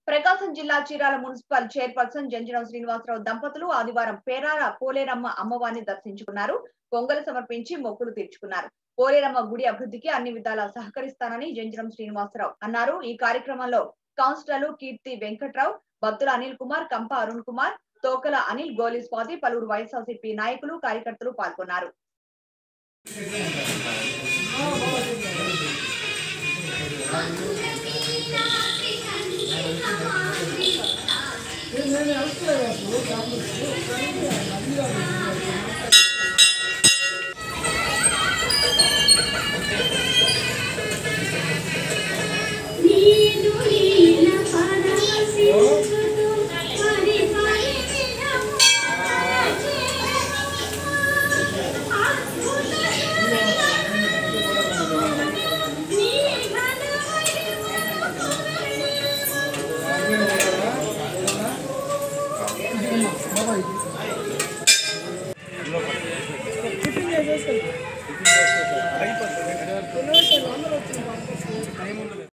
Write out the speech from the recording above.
ప్రకాశం జిల్లా Chirala municipal chairperson Janjanam Srinivasarao దంపతులు ఆదివారం పేరాల పోలేరమ్మ అమ్మవారిని దర్శించుకున్నారు పొంగలు సమర్పించి మొక్కులు తీర్చుకున్నారు పోలేరమ్మ గుడి అభివృద్ధికి అన్ని విధాలా సహకరిస్తానని జంజనం శ్రీనివాసరావు అన్నారు ఈ కార్యక్రమంలో కౌన్సిలర్లు కీర్తి వెంకట్రావు బత్తుల అనిల్ కుమార్ కంప అరుణ్ కుమార్ తోకల అనిల్ గోలి స్వాతి పలువురు వైఎస్ఆర్సీపీ నాయకులు కార్యకర్తలు పాల్గొన్నారు నీదు నీల పరమశివుడు పరి పరి చిరము అద్భుత నీ టిఫిన్ చేసేసి